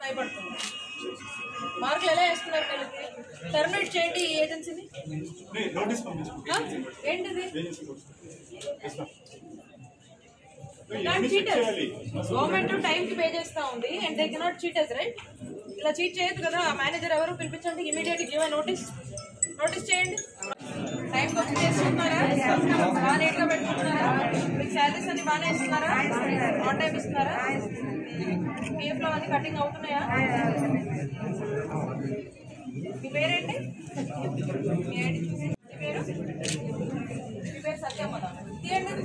భయపడుతుంది మార్కులు ఎలా వేస్తున్నారు వీళ్ళకి టర్మినేట్ చేయండి ఈ ఏజెన్సీని నోటీస్ పంపించు ఆ? ఏంటిది ఇవన్నీ చెక్ చేయాలి గవర్నమెంట్ టైం కి పే చేస్తా ఉంది and they cannot cheat us right ఇలా చీట్ చేయొద్దు కదా ఆ మేనేజర్ ఎవరు పిలిపించండి ఇమీడియట్ గివ్ నోటీస్ నోటీస్ చేయండి టైం వచ్చి చేసుకుంటున్నారా బాగా నీట్ గా పెట్టుకుంటున్నారా మీకు శాలరీస్ అన్ని బాగానే ఇస్తున్నారా ఆన్ టైం ఇస్తున్నారా పిఎఫ్ లో అన్ని కటింగ్ అవుతున్నాయా మీ పేరేంటి మీ ఐడి చూపించండి. మీ పేరు మీ పేరు సత్యమ్మ తీయండి